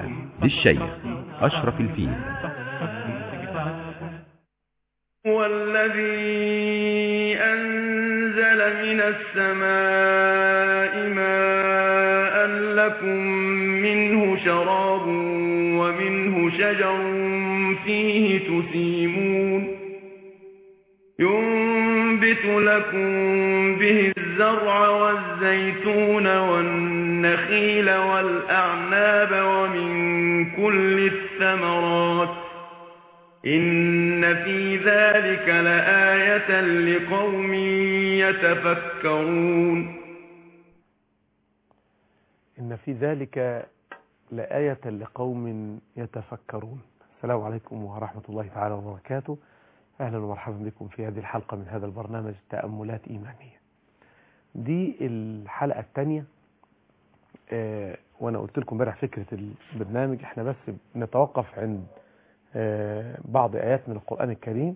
للشيخ أشرف الفيل هو الذي أنزل من السماء ماء لكم منه شراب ومنه شجر فيه تسيمون ينبت لكم به الزرع والزيتون والنخيل والأعناب ومن كل الثمرات إن في ذلك لآية لقوم يتفكرون إن في ذلك لآية لقوم يتفكرون السلام عليكم ورحمة الله تعالى وبركاته أهلا ومرحبا بكم في هذه الحلقة من هذا البرنامج تأملات إيمانية دي الحلقة الثانية آه وأنا قلت لكم امبارح فكرة البرنامج احنا بس نتوقف عند آه بعض آيات من القرآن الكريم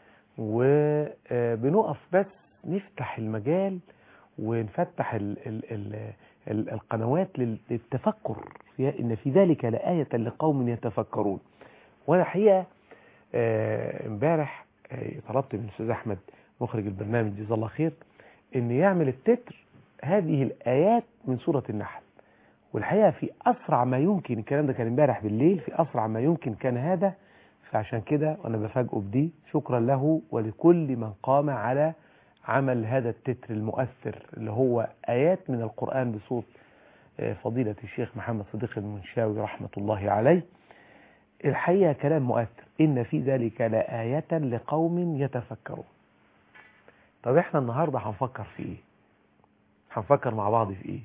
وبنقف بس نفتح المجال ونفتح ال ال ال ال القنوات للتفكر في إن في ذلك لآية لقوم يتفكرون وأنا حقيقة امبارح آه طلبت من الأستاذ أحمد مخرج البرنامج جزاه الله خير إن يعمل التتر هذه الآيات من سورة النحل والحقيقة في أسرع ما يمكن الكلام ده كان امبارح بالليل في أسرع ما يمكن كان هذا فعشان كده وأنا بفاجئه بدي شكرا له ولكل من قام على عمل هذا التتر المؤثر اللي هو آيات من القرآن بصوت فضيلة الشيخ محمد صديق المنشاوي رحمة الله عليه الحقيقة كلام مؤثر إن في ذلك لآية لقوم يتفكرون طب احنا النهاردة هنفكر في ايه هنفكر مع بعض في ايه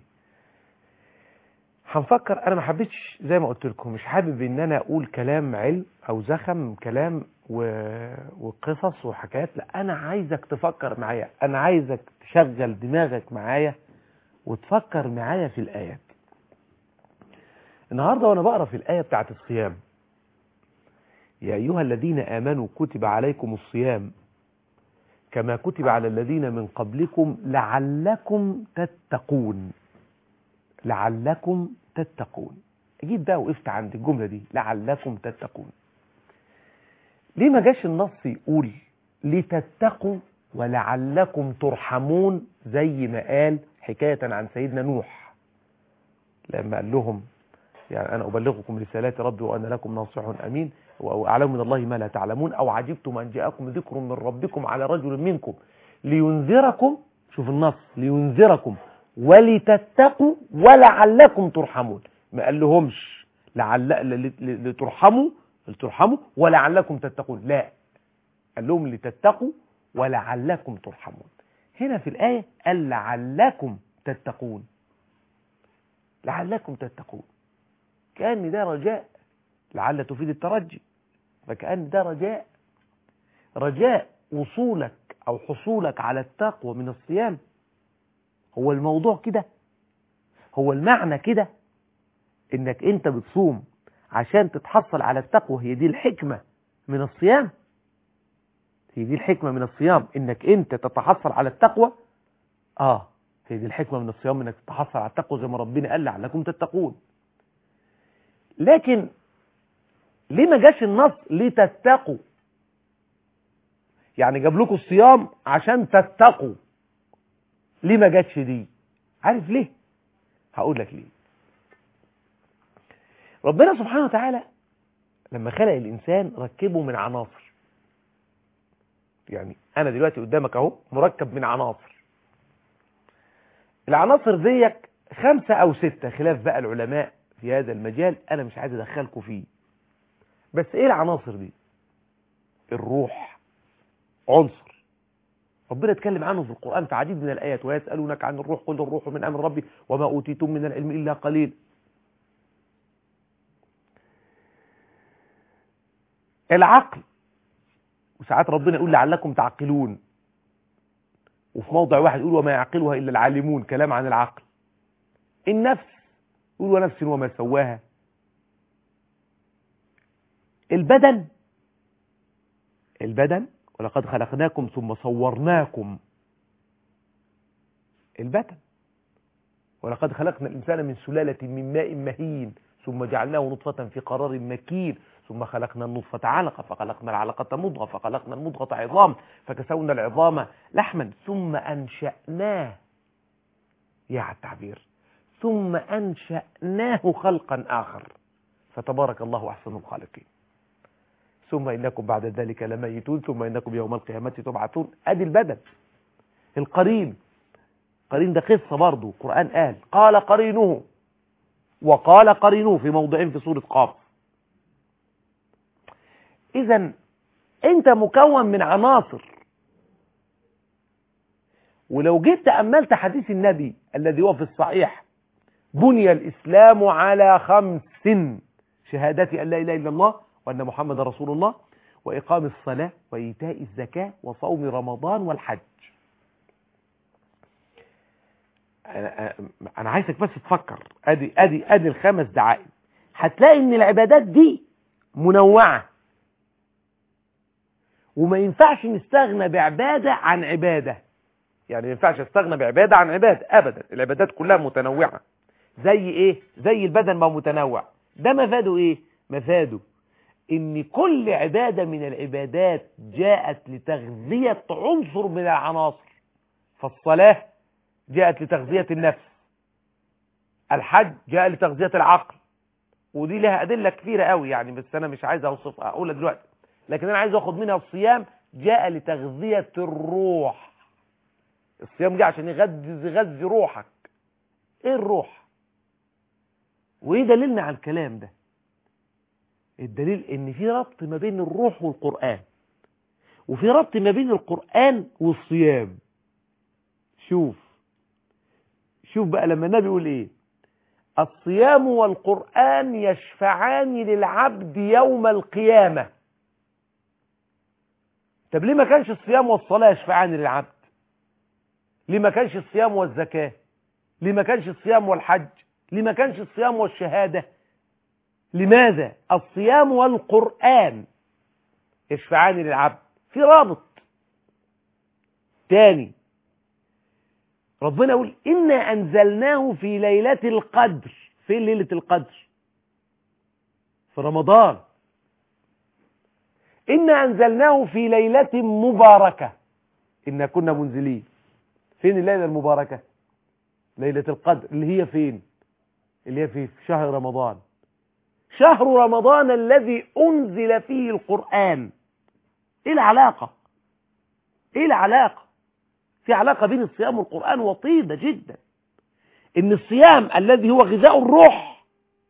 هنفكر انا ما حبيتش زي ما قلت لكم مش حابب ان انا اقول كلام علم او زخم كلام و... وقصص وحكايات لا انا عايزك تفكر معايا انا عايزك تشغل دماغك معايا وتفكر معايا في الايات النهاردة وانا بقرا في الايه بتاعت الصيام يا ايها الذين امنوا كتب عليكم الصيام كما كتب على الذين من قبلكم لعلكم تتقون لعلكم تتقون اجيب بقى وقفت عند الجملة دي لعلكم تتقون ليه ما جاش النص يقول لتتقوا ولعلكم ترحمون زي ما قال حكاية عن سيدنا نوح لما قال لهم يعني أنا أبلغكم رسالات ربي وأنا لكم ناصح أمين وأعلم من الله ما لا تعلمون أو عجبتم أن جاءكم ذكر من ربكم على رجل منكم لينذركم شوف النص لينذركم ولتتقوا ولعلكم ترحمون ما قال لهمش لعل لترحموا لترحموا ولعلكم تتقون لا قال لهم لتتقوا ولعلكم ترحمون هنا في الآية قال لعلكم تتقون لعلكم تتقون كأن ده رجاء لعل تفيد الترجي فكأن ده رجاء رجاء وصولك أو حصولك على التقوى من الصيام هو الموضوع كده هو المعنى كده انك انت بتصوم عشان تتحصل على التقوى هي دي الحكمة من الصيام هي دي الحكمة من الصيام انك انت تتحصل على التقوى اه هي دي الحكمة من الصيام انك تتحصل على التقوى زي ما ربنا قال لعلكم تتقون لكن ليه ما جاش النص لتتقوا يعني جاب لكم الصيام عشان تتقوا ليه ما جاتش دي عارف ليه هقول لك ليه ربنا سبحانه وتعالى لما خلق الإنسان ركبه من عناصر يعني أنا دلوقتي قدامك أهو مركب من عناصر العناصر ديك خمسة أو ستة خلاف بقى العلماء في هذا المجال أنا مش عايز أدخلكم فيه بس إيه العناصر دي الروح عنصر ربنا اتكلم عنه في القرآن في عديد من الآيات ويسألونك عن الروح قل الروح من أمر ربي وما أوتيتم من العلم إلا قليل العقل وساعات ربنا يقول لعلكم تعقلون وفي موضع واحد يقول وما يعقلها إلا العالمون كلام عن العقل النفس يقول ونفس وما سواها البدن البدن ولقد خلقناكم ثم صورناكم البدن ولقد خلقنا الإنسان من سلالة من ماء مهين ثم جعلناه نطفة في قرار مكين ثم خلقنا النطفة علقة فخلقنا العلقة مضغة فخلقنا المضغة عظام فكسونا العظام لحما ثم أنشأناه يا التعبير ثم أنشأناه خلقا آخر فتبارك الله أحسن الخالقين ثم إنكم بعد ذلك لميتون ثم إنكم يوم القيامة تبعثون أدي البدن القرين قرين ده قصة برضه القرآن قال قال قرينه وقال قرينه في موضعين في سورة قاف إذا أنت مكون من عناصر ولو جيت تأملت حديث النبي الذي هو في الصحيح بني الإسلام على خمس شهادة أن لا إله إلا الله وأن محمد رسول الله وإقام الصلاة وإيتاء الزكاة وصوم رمضان والحج أنا, أنا عايزك بس تفكر أدي, أدي, أدي الخمس دعائم هتلاقي إن العبادات دي منوعة وما ينفعش نستغنى بعبادة عن عبادة يعني ما ينفعش استغنى بعبادة عن عبادة أبدا العبادات كلها متنوعة زي إيه زي البدن ما متنوع ده مفاده إيه مفاده ان كل عبادة من العبادات جاءت لتغذية عنصر من العناصر فالصلاة جاءت لتغذية النفس الحج جاء لتغذية العقل ودي لها أدلة كثيرة قوي يعني بس أنا مش عايز أوصفها أقولها دلوقتي لكن أنا عايز أخد منها الصيام جاء لتغذية الروح الصيام جاء عشان يغذي يغذي روحك ايه الروح وايه دليلنا على الكلام ده الدليل ان في ربط ما بين الروح والقرآن وفي ربط ما بين القرآن والصيام شوف شوف بقى لما النبي يقول ايه الصيام والقرآن يشفعان للعبد يوم القيامة طب ليه ما كانش الصيام والصلاة يشفعان للعبد ليه ما كانش الصيام والزكاة ليه ما كانش الصيام والحج ليه ما كانش الصيام والشهادة لماذا الصيام والقرآن يشفعان للعبد في رابط تاني ربنا يقول إنا أنزلناه في ليلة القدر فين ليلة القدر في رمضان إنا أنزلناه في ليلة مباركة إنا كنا منزلين فين الليلة المباركة ليلة القدر اللي هي فين اللي هي في شهر رمضان شهر رمضان الذي أنزل فيه القرآن إيه العلاقة إيه العلاقة في علاقة بين الصيام والقرآن وطيدة جدا إن الصيام الذي هو غذاء الروح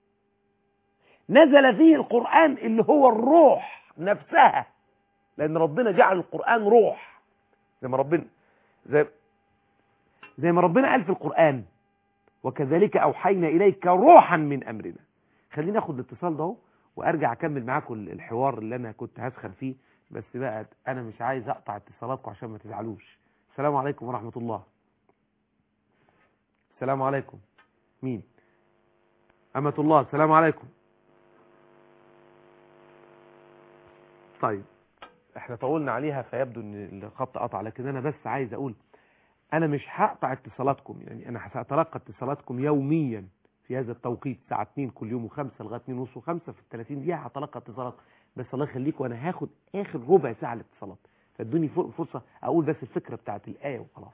نزل فيه القرآن اللي هو الروح نفسها لأن ربنا جعل القرآن روح زي ما ربنا زي, زي ما ربنا قال في القرآن وكذلك أوحينا إليك روحا من أمرنا خليني اخد الاتصال ده وارجع اكمل معاكم الحوار اللي انا كنت هسخن فيه بس بقى انا مش عايز اقطع اتصالاتكم عشان ما تزعلوش السلام عليكم ورحمة الله السلام عليكم مين أمة الله السلام عليكم طيب احنا طولنا عليها فيبدو ان الخط قطع لكن انا بس عايز اقول انا مش هقطع اتصالاتكم يعني انا هتلقى اتصالاتكم يوميا في هذا التوقيت الساعة 2 كل يوم وخمسة لغاية 2 ونص وخمسة في ال 30 دقيقة هتلقى اتصالات بس الله يخليكم وانا هاخد اخر ربع ساعة الاتصالات فادوني فرصة اقول بس الفكرة بتاعت الآية وخلاص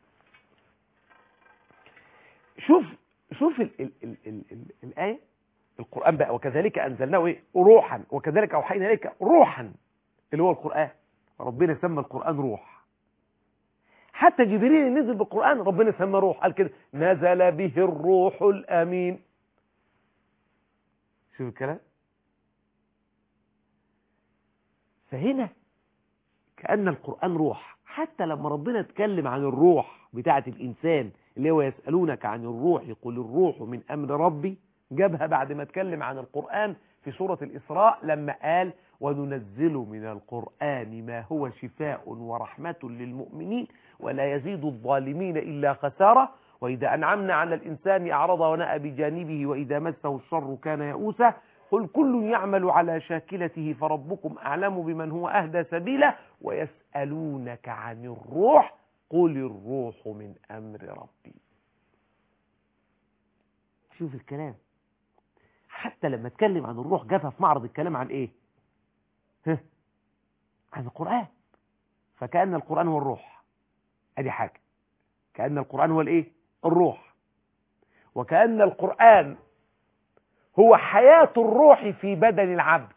شوف شوف ال ال ال ال ال الآية القرآن بقى وكذلك أنزلناه إيه روحا وكذلك أوحينا إليك روحا اللي هو القرآن ربنا سمى القرآن روح حتى جبريل نزل بالقرآن ربنا سمى روح قال كده نزل به الروح الأمين شوف الكلام فهنا كأن القرآن روح حتى لما ربنا اتكلم عن الروح بتاعة الإنسان اللي هو يسألونك عن الروح يقول الروح من أمر ربي جابها بعد ما اتكلم عن القرآن في سورة الإسراء لما قال وننزل من القرآن ما هو شفاء ورحمة للمؤمنين ولا يزيد الظالمين إلا خسارة وإذا أنعمنا على الإنسان أعرض ونأى بجانبه وإذا مسه الشر كان يئوسا قل كل يعمل على شاكلته فربكم أعلم بمن هو أهدى سبيلا ويسألونك عن الروح قل الروح من أمر ربي شوف الكلام حتى لما اتكلم عن الروح جابها في معرض الكلام عن ايه ها عن القرآن فكأن القرآن هو الروح ادي حاجة كأن القرآن هو الايه الروح وكأن القرآن هو حياة الروح في بدن العبد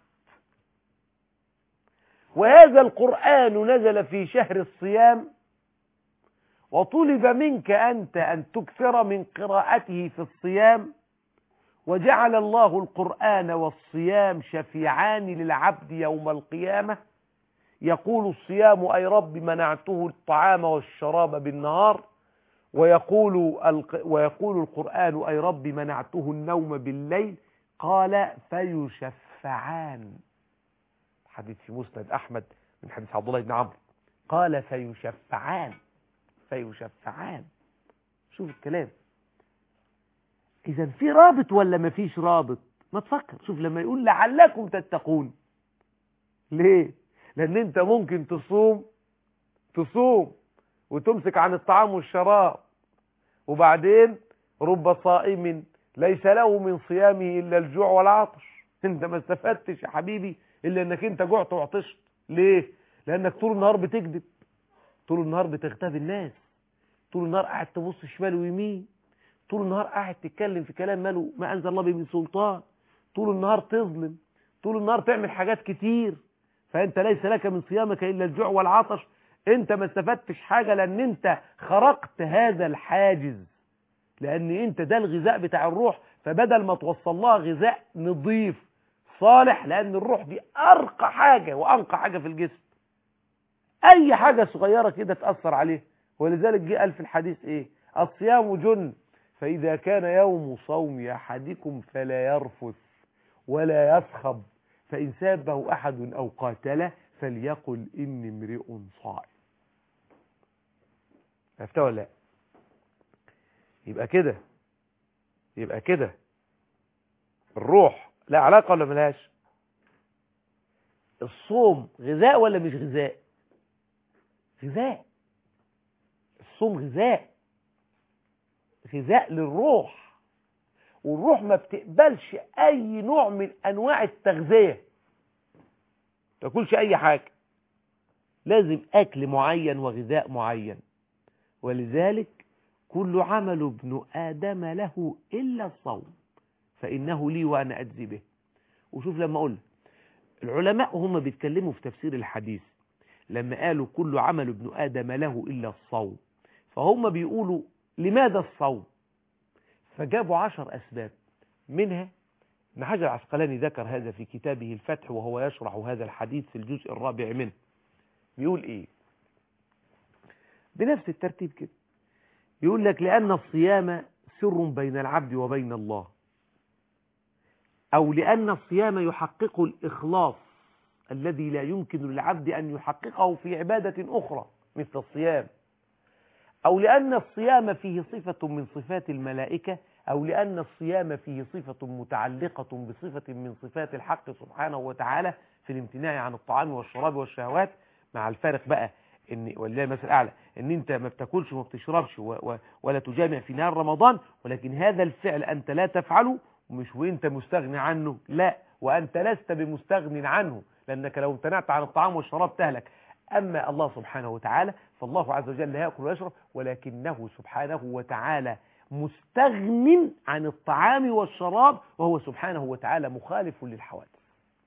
وهذا القرآن نزل في شهر الصيام وطلب منك أنت أن تكثر من قراءته في الصيام وجعل الله القرآن والصيام شفيعان للعبد يوم القيامة يقول الصيام أي رب منعته الطعام والشراب بالنهار ويقول, ويقول القرآن أي رب منعته النوم بالليل قال فيشفعان حديث في مسند أحمد من حديث عبد الله بن عمرو قال فيشفعان فيشفعان شوف الكلام إذا في رابط ولا ما فيش رابط ما تفكر شوف لما يقول لعلكم تتقون ليه لأن أنت ممكن تصوم تصوم وتمسك عن الطعام والشراب وبعدين رب صائم ليس له من صيامه إلا الجوع والعطش انت ما استفدتش يا حبيبي إلا أنك انت جعت وعطشت ليه لأنك طول النهار بتكذب طول النهار بتغتاب الناس طول النهار قاعد تبص شمال ويمين طول النهار قاعد تتكلم في كلام ماله ما أنزل الله به من سلطان طول النهار تظلم طول النهار تعمل حاجات كتير فأنت ليس لك من صيامك إلا الجوع والعطش انت ما استفدتش حاجة لأن انت خرقت هذا الحاجز لأن انت ده الغذاء بتاع الروح فبدل ما توصل لها غذاء نظيف صالح لأن الروح دي أرقى حاجة وأنقى حاجة في الجسم أي حاجة صغيرة كده تأثر عليه ولذلك جه قال في الحديث إيه الصيام جن فإذا كان يوم صوم أحدكم فلا يرفث ولا يسخب فإن سابه أحد أو قاتله فليقل إني امرئ صائم عرفتها ولا لا يبقى كده يبقى كده الروح لا علاقة ولا ملهاش الصوم غذاء ولا مش غذاء غذاء الصوم غذاء غذاء للروح والروح ما بتقبلش اي نوع من انواع التغذية تاكلش اي حاجة لازم اكل معين وغذاء معين ولذلك كل عمل ابن آدم له إلا الصوم فإنه لي وأنا أجزي به وشوف لما أقول العلماء هم بيتكلموا في تفسير الحديث لما قالوا كل عمل ابن آدم له إلا الصوم فهم بيقولوا لماذا الصوم فجابوا عشر أسباب منها ابن حجر العسقلاني ذكر هذا في كتابه الفتح وهو يشرح هذا الحديث في الجزء الرابع منه بيقول ايه بنفس الترتيب كده يقول لك لأن الصيام سر بين العبد وبين الله أو لأن الصيام يحقق الإخلاص الذي لا يمكن للعبد أن يحققه في عبادة أخرى مثل الصيام أو لأن الصيام فيه صفة من صفات الملائكة أو لأن الصيام فيه صفة متعلقة بصفة من صفات الحق سبحانه وتعالى في الامتناع عن الطعام والشراب والشهوات مع الفارق بقى ان ولله المثل الاعلى ان انت ما بتاكلش وما بتشربش و و ولا تجامع في نهار رمضان ولكن هذا الفعل انت لا تفعله ومش وانت مستغني عنه لا وانت لست بمستغن عنه لانك لو امتنعت عن الطعام والشراب تهلك اما الله سبحانه وتعالى فالله عز وجل لا ياكل ويشرب ولكنه سبحانه وتعالى مستغن عن الطعام والشراب وهو سبحانه وتعالى مخالف للحوادث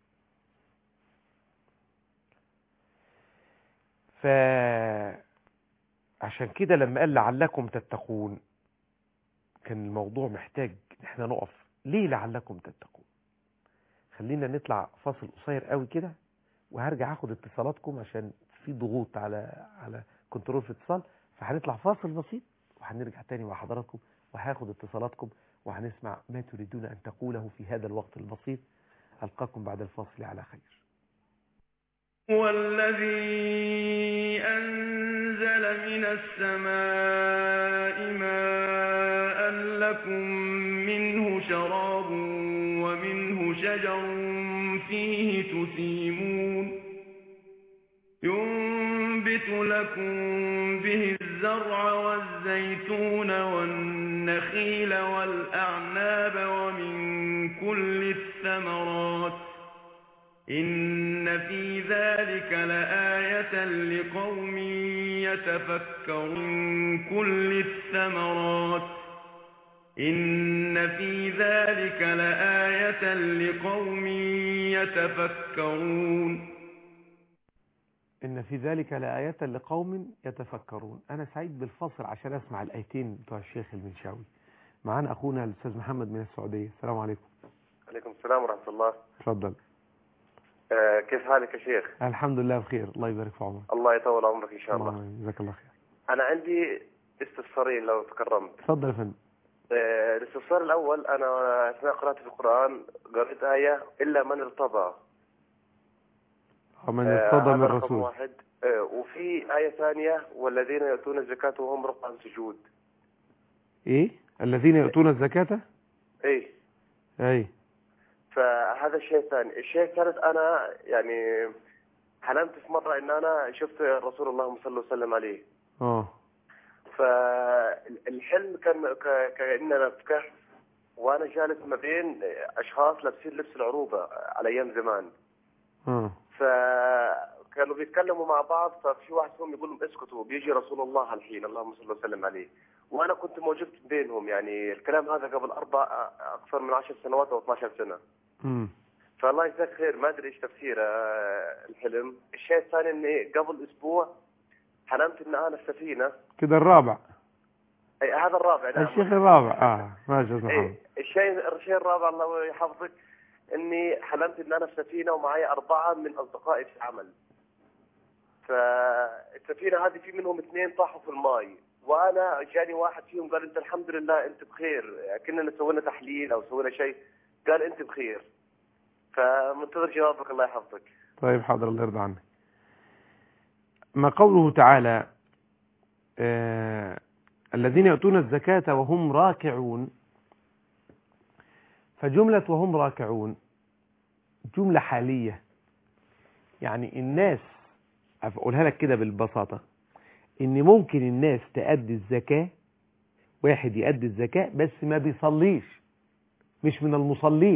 فعشان كده لما قال لعلكم تتقون كان الموضوع محتاج ان احنا نقف ليه لعلكم تتقون خلينا نطلع فاصل قصير قوي كده وهرجع اخد اتصالاتكم عشان في ضغوط على على كنترول في اتصال فهنطلع فاصل بسيط وهنرجع تاني مع حضراتكم وهاخد اتصالاتكم وهنسمع ما تريدون ان تقوله في هذا الوقت البسيط القاكم بعد الفاصل على خير هو الذي أنزل من السماء ماء لكم منه شراب ومنه شجر فيه تسيمون ينبت لكم به الزرع والزيتون والنخيل والأعناب ومن كل الثمرات إن في ذلك لآية لقوم يتفكرون كل الثمرات إن في ذلك لآية لقوم يتفكرون إن في ذلك لآية لقوم يتفكرون أنا سعيد بالفصل عشان أسمع الآيتين بتوع الشيخ المنشاوي معانا أخونا الأستاذ محمد من السعودية السلام عليكم عليكم السلام ورحمة الله اتفضل آه كيف حالك يا شيخ الحمد لله بخير الله يبارك في عمرك الله يطول عمرك إن شاء الله الله جزاك الله خير أنا عندي استفسارين لو تكرمت اتفضل يا فندم آه الاستفسار الأول أنا أثناء قراءتي في القرآن قرأت آية إلا من ارتضى ومن آه، ارتضى هذا من رقم الرسول واحد آه وفي آية ثانية والذين يأتون الزكاة وهم ركعا سجود إيه الذين يؤتون الزكاة إيه أي فهذا الشيء الثاني الشيء الثالث أنا يعني حلمت في مرة إن أنا شفت رسول الله صلى الله عليه وسلم عليه اه فالحلم كان ك- كأننا في كهف وأنا جالس ما بين أشخاص لابسين لبس العروبة على أيام زمان اه فكانوا بيتكلموا مع بعض ففي واحد فيهم يقول لهم اسكتوا بيجي رسول الله الحين اللهم صل وسلم عليه وانا كنت موجود بينهم يعني الكلام هذا قبل اربع اكثر من 10 سنوات او 12 سنه امم فالله يجزاك خير ما ادري ايش تفسير آه، الحلم الشيء الثاني اني قبل اسبوع حلمت ان انا السفينه كده الرابع أي هذا الرابع نعم الشيخ الرابع اه ماشي يا أستاذ محمد إيه، الشيء الشيء الرابع الله يحفظك اني حلمت ان انا في سفينه ومعي اربعه من اصدقائي في العمل فالسفينه هذه في منهم اثنين طاحوا في الماء وانا جاني واحد فيهم قال انت الحمد لله انت بخير كنا سوينا تحليل او سوينا شيء قال انت بخير فمنتظر جوابك الله يحفظك طيب حاضر الله يرضى عنك ما قوله تعالى آه الذين يؤتون الزكاة وهم راكعون فجملة وهم راكعون جملة حالية يعني الناس أقولها لك كده بالبساطة إن ممكن الناس تأدي الزكاة واحد يأدي الزكاة بس ما بيصليش مش من المصلين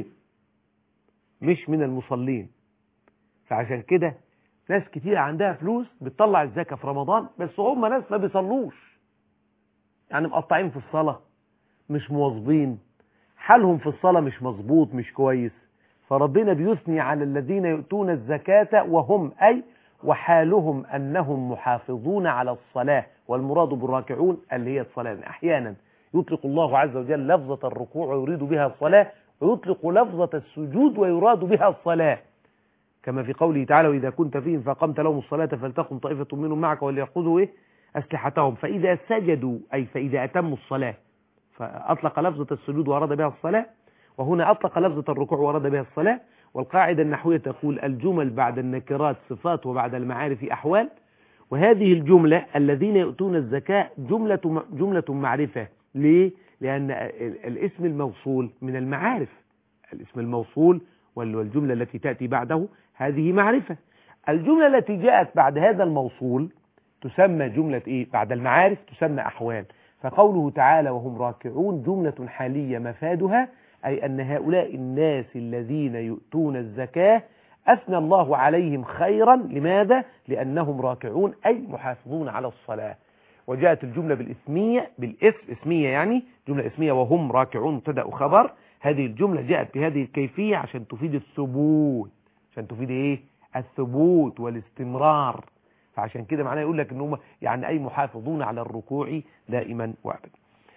مش من المصلين فعشان كده ناس كتير عندها فلوس بتطلع الزكاة في رمضان بس هم ناس ما بيصلوش يعني مقطعين في الصلاة مش مواظبين حالهم في الصلاة مش مظبوط مش كويس فربنا بيثني على الذين يؤتون الزكاة وهم أي وحالهم أنهم محافظون على الصلاة والمراد بالراكعون اللي هي الصلاة أحيانا يطلق الله عز وجل لفظة الركوع ويريد بها الصلاة ويطلق لفظة السجود ويراد بها الصلاة كما في قوله تعالى وإذا كنت فيهم فقمت لهم الصلاة فلتقم طائفة منهم معك وليأخذوا إيه أسلحتهم فإذا سجدوا أي فإذا أتموا الصلاة فأطلق لفظة السجود وأراد بها الصلاة وهنا أطلق لفظة الركوع وأراد بها الصلاة والقاعدة النحوية تقول الجمل بعد النكرات صفات وبعد المعارف أحوال وهذه الجملة الذين يؤتون الزكاة جملة جملة معرفة ليه؟ لأن الاسم الموصول من المعارف الاسم الموصول والجملة التي تأتي بعده هذه معرفة الجملة التي جاءت بعد هذا الموصول تسمى جملة إيه؟ بعد المعارف تسمى أحوال فقوله تعالى وهم راكعون جملة حالية مفادها أي أن هؤلاء الناس الذين يؤتون الزكاة أثنى الله عليهم خيرا لماذا؟ لأنهم راكعون أي محافظون على الصلاة وجاءت الجملة بالإسمية بالإس اسمية يعني جملة اسمية وهم راكعون مبتدا خبر هذه الجملة جاءت بهذه الكيفية عشان تفيد الثبوت عشان تفيد ايه الثبوت والاستمرار فعشان كده معناه يقول لك ان هم يعني اي محافظون على الركوع دائما وابدا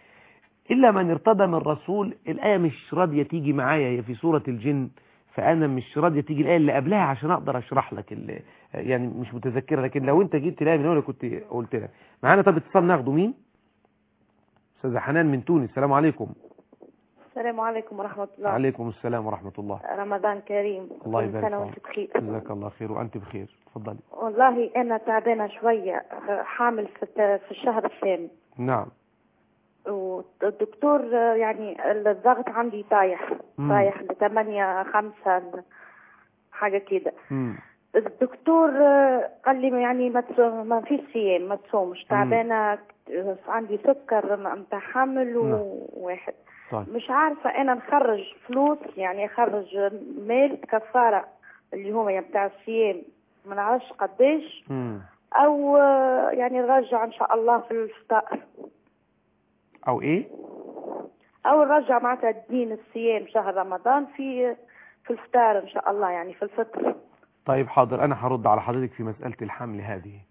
الا من ارتضى من رسول الايه مش راضيه تيجي معايا هي في سوره الجن فانا مش راضيه تيجي الايه اللي قبلها عشان اقدر اشرح لك ال- يعني مش متذكرها لكن لو انت جيت تلاقي من اول كنت قلت لك معانا طب اتصال ناخده مين استاذه حنان من تونس السلام عليكم السلام عليكم ورحمة الله وعليكم السلام ورحمه الله رمضان كريم الله كل يبارك سنة فيك. وانت بخير جزاك الله خير وانت بخير تفضلي والله أنا تعبانة شوية حامل في الت- في الشهر الثاني نعم والدكتور يعني الضغط عندي طايح مم. طايح لثمانية خمسة حاجة كده مم. الدكتور قال لي يعني ما تص- ما فيش صيام ما تصومش تعبانة عندي سكر متحمل نعم. وواحد طيب مش عارفة أنا نخرج فلوس يعني أخرج ميل كفارة اللي هو بتاع الصيام ما نعرفش قديش مم. أو آه، يعني نرجع إن شاء الله في الفطار او ايه أو نرجع معناتها الدين الصيام شهر رمضان في في الفطار إن شاء الله يعني في الفطر طيب حاضر انا هرد على حضرتك في مسألة الحمل هذه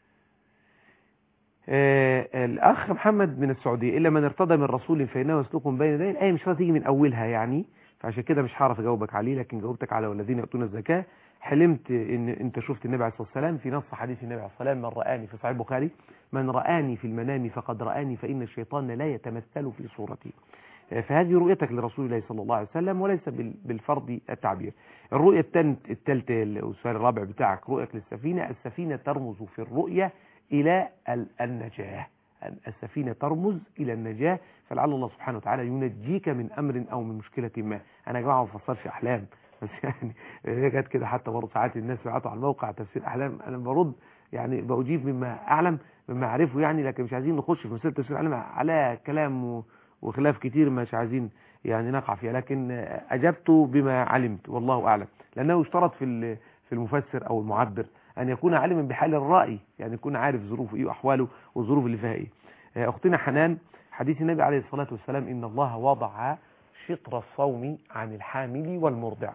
آه الاخ محمد من السعودية الا من ارتضى من رسول فانه يسلك من بين يديه الايه مش هتيجي من اولها يعني فعشان كده مش هعرف اجاوبك عليه لكن جاوبتك على والذين يؤتون الزكاة حلمت ان انت شفت النبي عليه الصلاه والسلام في نص حديث النبي عليه الصلاه والسلام من رآني في صحيح البخاري من رآني في المنام فقد رآني فإن الشيطان لا يتمثل في صورتي آه، فهذه رؤيتك لرسول الله صلى الله عليه وسلم وليس بال- بالفرض التعبير الرؤية التالت- التالتة السؤال الرابع بتاعك رؤيك للسفينة السفينة ترمز في الرؤية إلى ال- النجاة السفينة ترمز إلى النجاة فلعل الله سبحانه وتعالى ينجيك من أمر أو من مشكلة ما أنا يا جماعة ما بفسرش أحلام بس يعني هي جت كده حتى برضه ساعات الناس بيبعتوا على الموقع تفسير أحلام أنا برد يعني بأجيب مما أعلم مما أعرفه يعني لكن مش عايزين نخش في مسألة تفسير الأحلام على كلام و- وخلاف كتير مش عايزين يعني نقع فيها لكن أجبت بما علمت والله أعلم لأنه يشترط في ال- في المفسر أو المعبر أن يكون عالما بحال الرأي يعني يكون عارف ظروفه إيه وأحواله والظروف اللي فيها إيه آه، أختنا حنان حديث النبي عليه الصلاة والسلام إن الله وضع شطر الصوم عن الحامل والمرضع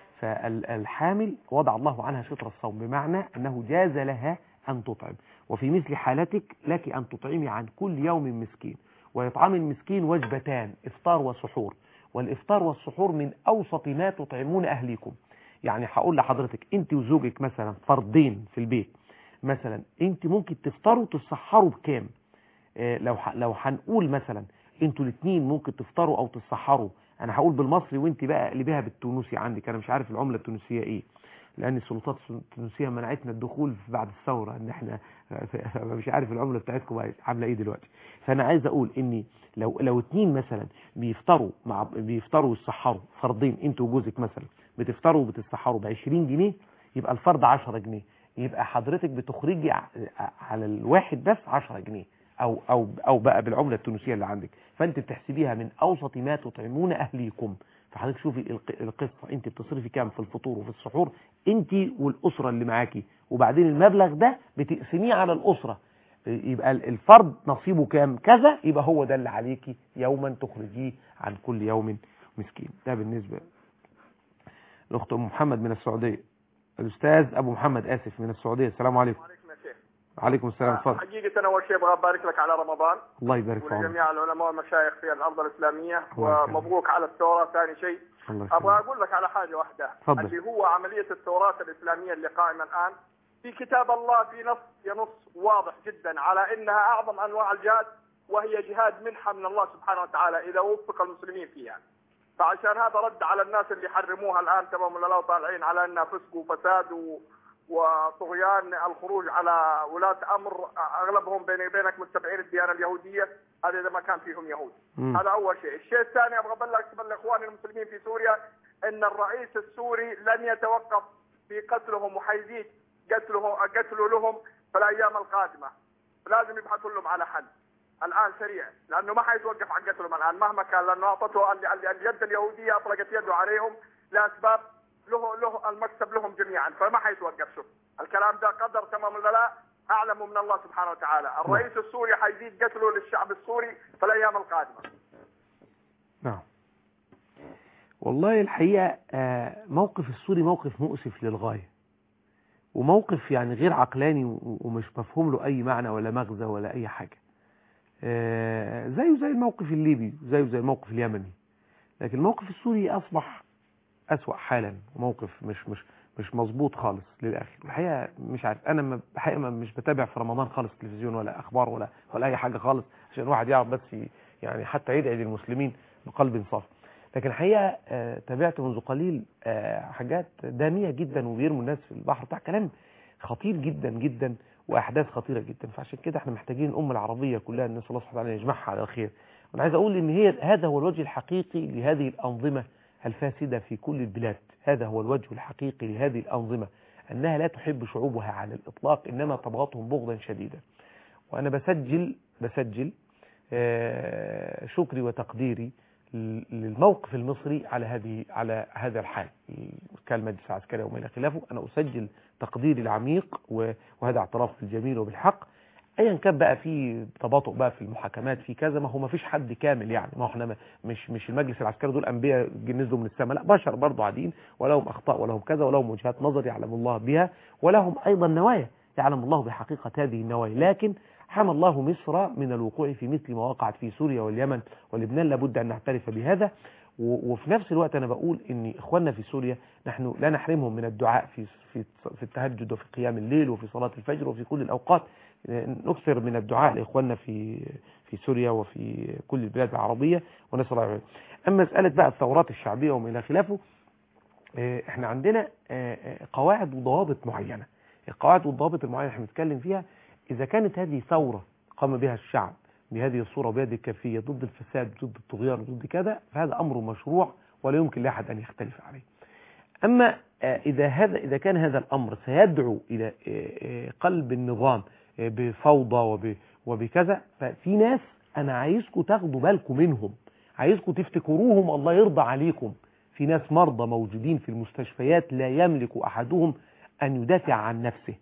فالحامل وضع الله عنها شطر الصوم بمعنى أنه جاز لها أن تطعم وفي مثل حالتك لك أن تطعمي عن كل يوم مسكين ويطعم المسكين وجبتان إفطار وسحور والإفطار والسحور من أوسط ما تطعمون أهليكم يعني هقول لحضرتك أنت وزوجك مثلا فردين في البيت مثلا أنت ممكن تفطروا تتسحروا بكام آه، لو ح- لو هنقول مثلا انتوا الاثنين ممكن تفطروا او تتسحروا انا هقول بالمصري وانت بقى قلبيها بالتونسي عندك انا مش عارف العمله التونسيه ايه لان السلطات التونسيه منعتنا الدخول بعد الثوره ان احنا مش عارف العمله بتاعتكم بقت عامله ايه دلوقتي فانا عايز اقول اني لو لو اتنين مثلا بيفطروا مع بيفطروا ويتسحروا فردين انت وجوزك مثلا بتفطروا وبتتسحروا ب 20 جنيه يبقى الفرد 10 جنيه يبقى حضرتك بتخرجي ع- على الواحد بس 10 جنيه او او او بقى بالعمله التونسيه اللي عندك فانت بتحسبيها من اوسط ما تطعمون اهليكم فحضرتك شوفي الق- القصه انت بتصرفي كام في الفطور وفي السحور انت والاسره اللي معاكي وبعدين المبلغ ده بتقسميه على الاسره يبقى ال- الفرد نصيبه كام كذا يبقى هو ده اللي عليكي يوما تخرجيه عن كل يوم مسكين ده بالنسبه الاخت ام محمد من السعوديه الاستاذ ابو محمد اسف من السعوديه السلام عليكم عليكم يا شيخ وعليكم السلام اتفضل حقيقة أنا أول شيء أبغى أبارك لك على رمضان الله يبارك في عمرك ولجميع العلماء والمشايخ في الأرض الإسلامية الله يخليك. ومبروك على الثورة ثاني شيء الله أبغى يخليك أقول لك على حاجة واحدة تفضل. اللي هو عملية الثورات الإسلامية اللي قائمة الآن في كتاب الله في نص ينص واضح جدا على أنها أعظم أنواع الجهاد وهي جهاد منحة من الله سبحانه وتعالى إذا وفق المسلمين فيها فعشان هذا رد على الناس اللي حرموها الآن تمام ولا لا طالعين على أنها فسق وفساد و... وطغيان الخروج على ولاة أمر أغلبهم بيني وبينك متبعين الديانة اليهودية هذا إذا ما كان فيهم يهود مم. هذا أول شيء الشيء الثاني أبغى أبلغ أبلغ إخواني المسلمين في سوريا أن الرئيس السوري لن يتوقف في قتلهم وحيزيد قتله قتله لهم في الأيام القادمة لازم يبحثوا لهم على حل الآن سريع لأنه ما حيتوقف عن قتلهم الآن مهما كان لأنه أعطته ال- ال- اليد اليهودية أطلقت يده عليهم لأسباب له له المكسب لهم جميعا فما حيتوقف شوف الكلام ده قدر تمام ولا لا أعلم من الله سبحانه وتعالى الرئيس السوري حيزيد قتله للشعب السوري في الأيام القادمة نعم والله الحقيقة آه، موقف السوري موقف مؤسف للغاية وموقف يعني غير عقلاني و- ومش مفهوم له أي معنى ولا مغزى ولا أي حاجة آه، زيه زي الموقف الليبي زيه زي الموقف اليمني لكن الموقف السوري أصبح أسوأ حالا موقف مش مش مش مظبوط خالص للآخر الحقيقة مش عارف أنا ما- الحقيقة ما- مش بتابع في رمضان خالص تلفزيون ولا أخبار ولا ولا أي حاجة خالص عشان الواحد يعرف بس ي- يعني حتى يدعي للمسلمين بقلب صافي لكن الحقيقة آه، تابعت منذ قليل آه، حاجات دامية جدا وبيرموا الناس في البحر بتاع كلام خطير جدا جدا وأحداث خطيرة جدا فعشان كده احنا محتاجين الأمة العربية كلها الناس الله سبحانه وتعالى يجمعها على الخير وأنا عايز أقول إن هي هذا هو الوجه الحقيقي لهذه الأنظمة الفاسدة في كل البلاد هذا هو الوجه الحقيقي لهذه الأنظمة أنها لا تحب شعوبها على الإطلاق إنما تبغضهم بغضا شديدا وأنا بسجل بسجل آه، شكري وتقديري ل- للموقف المصري على هذه على هذا الحال كالمجلس العسكري وما الى خلافه انا اسجل تقديري العميق و- وهذا اعتراف بالجميل وبالحق ايا كان بقى في تباطؤ بقى في المحاكمات في كذا ما هو ما فيش حد كامل يعني ما هو احنا ما- مش مش المجلس العسكري دول انبياء نزلوا من السماء لا بشر برضه عاديين ولهم اخطاء ولهم كذا ولهم وجهات نظر يعلم الله بها ولهم ايضا نوايا يعلم الله بحقيقه هذه النوايا لكن حمى الله مصر من الوقوع في مثل ما وقعت في سوريا واليمن ولبنان لابد ان نعترف بهذا و- وفي نفس الوقت انا بقول ان اخواننا في سوريا نحن لا نحرمهم من الدعاء في في في التهجد وفي قيام الليل وفي صلاه الفجر وفي كل الاوقات نكثر من الدعاء لاخواننا في في سوريا وفي كل البلاد العربيه ونسال الله العافيه. اما مساله بقى الثورات الشعبيه وما الى خلافه آه، احنا عندنا آه، آه، قواعد وضوابط معينه القواعد والضوابط المعينه اللي احنا بنتكلم فيها اذا كانت هذه ثوره قام بها الشعب بهذه الصوره وبهذه الكيفيه ضد الفساد ضد الطغيان ضد كذا فهذا امر مشروع ولا يمكن لاحد ان يختلف عليه اما آه، اذا هذا اذا كان هذا الامر سيدعو الى آه، آه، قلب النظام آه، بفوضى وب- وبكذا ففي ناس انا عايزكم تاخدوا بالكم منهم عايزكم تفتكروهم الله يرضى عليكم في ناس مرضى موجودين في المستشفيات لا يملك احدهم ان يدافع عن نفسه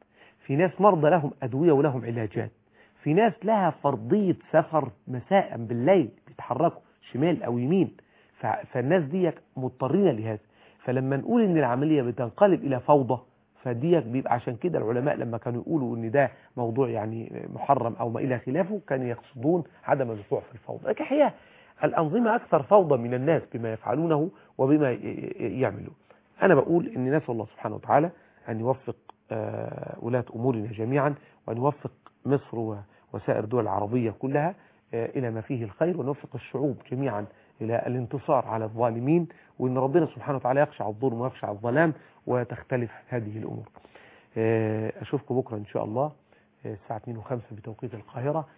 في ناس مرضى لهم ادويه ولهم علاجات في ناس لها فرضيه سفر مساء بالليل بيتحركوا شمال او يمين ف- فالناس دي مضطرين لهذا فلما نقول ان العمليه بتنقلب الى فوضى فديك بيبقى عشان كده العلماء لما كانوا يقولوا ان ده موضوع يعني محرم او ما الى خلافه كانوا يقصدون عدم الوقوع في الفوضى لكن الحقيقه الانظمه اكثر فوضى من الناس بما يفعلونه وبما ي- ي- يعملون انا بقول ان نسال الله سبحانه وتعالى ان يوفق آه، ولاة امورنا جميعا وان يوفق مصر و- وسائر الدول العربيه كلها آه، الى ما فيه الخير ونوفق الشعوب جميعا الى الانتصار على الظالمين وان ربنا سبحانه وتعالى يخشع الظلم ويخشع الظلام وتختلف هذه الامور آه، اشوفكم بكره ان شاء الله آه، الساعه 2 و5 بتوقيت القاهره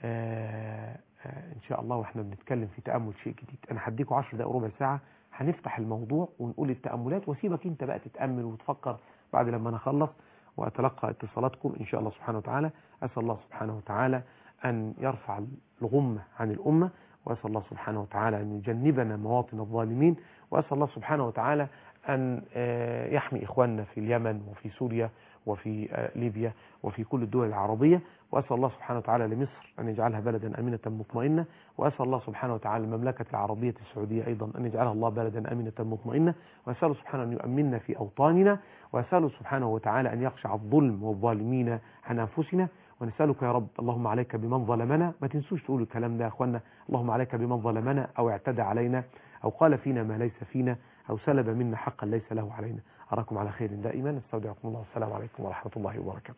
آه، آه، ان شاء الله واحنا بنتكلم في تامل شيء جديد انا هديكم 10 دقائق ربع ساعه هنفتح الموضوع ونقول التاملات واسيبك انت بقى تتامل وتفكر بعد لما انا اخلص واتلقى اتصالاتكم ان شاء الله سبحانه وتعالى اسال الله سبحانه وتعالى ان يرفع الغمه عن الامه واسال الله سبحانه وتعالى ان يجنبنا مواطن الظالمين واسال الله سبحانه وتعالى ان آه، يحمي اخواننا في اليمن وفي سوريا وفي آه، ليبيا وفي كل الدول العربيه واسال الله سبحانه وتعالى لمصر ان يجعلها بلدا امنه مطمئنه واسال الله سبحانه وتعالى المملكه العربيه السعوديه ايضا ان يجعلها الله بلدا امنه مطمئنه واساله سبحانه ان يؤمننا في اوطاننا واساله سبحانه وتعالى ان يخشع الظلم والظالمين عن انفسنا ونسالك يا رب اللهم عليك بمن ظلمنا ما تنسوش تقولوا الكلام ده يا اخوانا اللهم عليك بمن ظلمنا او اعتدى علينا او قال فينا ما ليس فينا او سلب منا حقا ليس له علينا اراكم على خير دائما استودعكم الله والسلام عليكم ورحمه الله وبركاته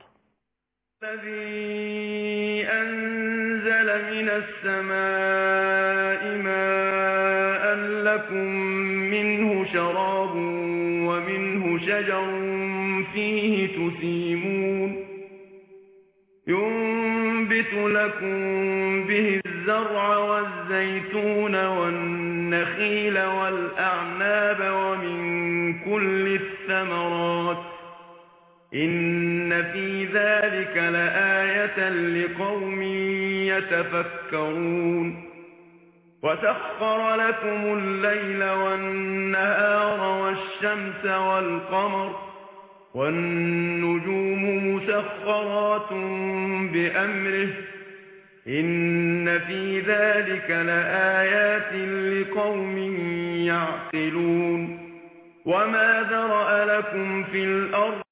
الذي أنزل من السماء ماء لكم منه شراب ومنه شجر فيه تسيمون ينبت لكم به الزرع والزيتون والنخيل والأعناب ومن كل الثمرات إن في ذلك لآية لقوم يتفكرون وسخر لكم الليل والنهار والشمس والقمر والنجوم مسخرات بأمره إن في ذلك لآيات لقوم يعقلون وما ذرأ لكم في الأرض